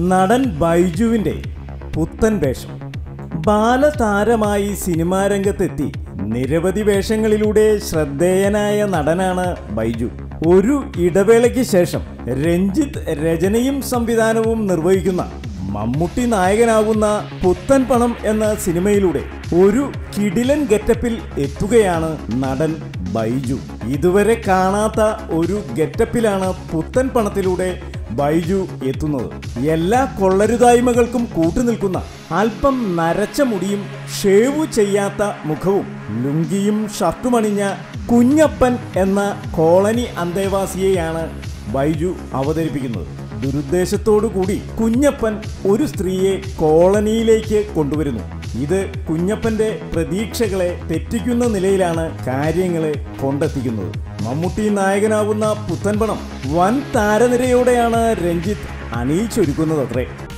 നടൻ ബൈജുവിൻ്റെ പുത്തൻ വേഷം ബാലതാരമായി സിനിമാ രംഗത്തെത്തി നിരവധി വേഷങ്ങളിലൂടെ ശ്രദ്ധേയനായ നടനാണ് ബൈജു ഒരു ഇടവേളയ്ക്ക് ശേഷം രഞ്ജിത്ത് രചനയും സംവിധാനവും നിർവഹിക്കുന്ന മമ്മൂട്ടി നായകനാകുന്ന പുത്തൻ പണം എന്ന സിനിമയിലൂടെ ഒരു കിടിലൻ ഗെറ്റപ്പിൽ എത്തുകയാണ് നടൻ ബൈജു ഇതുവരെ കാണാത്ത ഒരു ഗെറ്റപ്പിലാണ് പുത്തൻ പണത്തിലൂടെ ബൈജു എത്തുന്നത് എല്ലാ കൊള്ളരുതായ്മകൾക്കും കൂട്ടുനിൽക്കുന്ന അല്പം നരച്ച മുടിയും ഷേവു ചെയ്യാത്ത മുഖവും ലുങ്കിയും ഷർട്ടുമണിഞ്ഞ കുഞ്ഞപ്പൻ എന്ന കോളനി അന്തേവാസിയെയാണ് ബൈജു അവതരിപ്പിക്കുന്നത് ദുരുദ്ദേശത്തോടു കൂടി കുഞ്ഞപ്പൻ ഒരു സ്ത്രീയെ കോളനിയിലേക്ക് കൊണ്ടുവരുന്നു ഇത് കുഞ്ഞപ്പന്റെ പ്രതീക്ഷകളെ തെറ്റിക്കുന്ന നിലയിലാണ് കാര്യങ്ങളെ കൊണ്ടെത്തിക്കുന്നത് മമ്മൂട്ടി നായകനാകുന്ന പുത്തൻപണം വൻ താരനിരയോടെയാണ് രഞ്ജിത്ത് അണിയിച്ചൊരുക്കുന്നതത്രേ